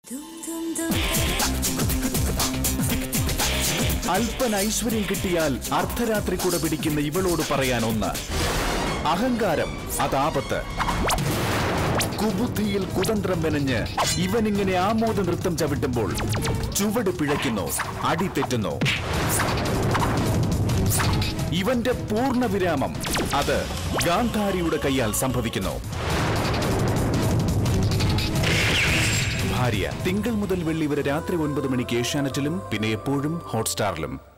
അല്പൻ ഐശ്വര്യം കിട്ടിയാൽ അർദ്ധരാത്രി കൂടെ പിടിക്കുന്ന ഇവളോട് പറയാൻ ഒന്ന് അഹങ്കാരം അതാപത്ത് കുബുദ്ധിയിൽ കുതന്ത്രം മെനഞ്ഞ് ഇവനിങ്ങനെ ആമോദ നൃത്തം ചവിട്ടുമ്പോൾ ചുവട് പിഴയ്ക്കുന്നു അടി തെറ്റുന്നു ഇവന്റെ പൂർണ്ണ വിരാമം അത് ഗാന്ധാരിയുടെ കൈയാൽ സംഭവിക്കുന്നു ഭാര്യ തിങ്കൾ മുതൽ വെള്ളി വരെ രാത്രി ഒൻപത് മണിക്ക് ഏഷ്യാനെറ്റിലും പിന്നെ എപ്പോഴും ഹോട്ട്സ്റ്റാറിലും